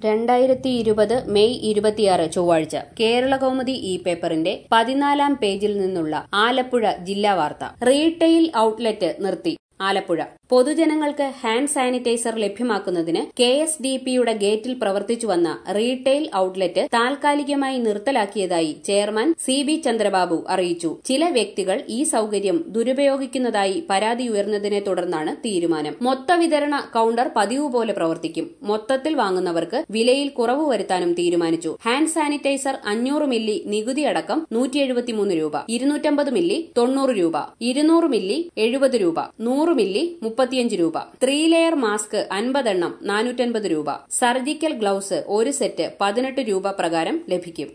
രണ്ടായിരത്തി ഇരുപത് മെയ് ഇരുപത്തിയാറ് ചൊവ്വാഴ്ച കേരള കൗമുദി ഇ പേപ്പറിന്റെ പതിനാലാം പേജിൽ നിന്നുള്ള ആലപ്പുഴ ജില്ലാ വാർത്ത റീറ്റെയിൽ ഔട്ട്ലെറ്റ് നിർത്തി ആലപ്പുഴ പൊതുജനങ്ങൾക്ക് ഹാൻഡ് സാനിറ്റൈസർ ലഭ്യമാക്കുന്നതിന് കെ എസ് ഡി പിയുടെ ഗേറ്റിൽ പ്രവർത്തിച്ചു വന്ന റീറ്റെയിൽ ഔട്ട്ലെറ്റ് താൽക്കാലികമായി നിർത്തലാക്കിയതായി ചെയർമാൻ സി ബി ചന്ദ്രബാബു അറിയിച്ചു ചില വ്യക്തികൾ ഈ സൌകര്യം ദുരുപയോഗിക്കുന്നതായി പരാതി ഉയർന്നതിനെ തുടർന്നാണ് തീരുമാനം മൊത്ത വിതരണ കൌണ്ടർ പതിവ് പോലെ പ്രവർത്തിക്കും മൊത്തത്തിൽ വാങ്ങുന്നവർക്ക് വിലയിൽ കുറവ് വരുത്താനും തീരുമാനിച്ചു ഹാൻഡ് സാനിറ്റൈസർ അഞ്ഞൂറ് മില്ലി നികുതി അടക്കം നൂറ്റി എഴുപത്തിമൂന്ന് രൂപ ഇരുന്നൂറ്റമ്പത് മില്ലി തൊണ്ണൂറ് രൂപ ഇരുന്നൂറ് മില്ലി എഴുപത് രൂപ നൂറ് മില്ലി മുപ്പത്തിയഞ്ച് രൂപ ത്രീ ലെയർ മാസ്ക് അൻപതെണ്ണം നാനൂറ്റൻപത് രൂപ സർജിക്കൽ ഗ്ലൌസ് ഒരു സെറ്റ് പതിനെട്ട് രൂപ പ്രകാരം ലഭിക്കും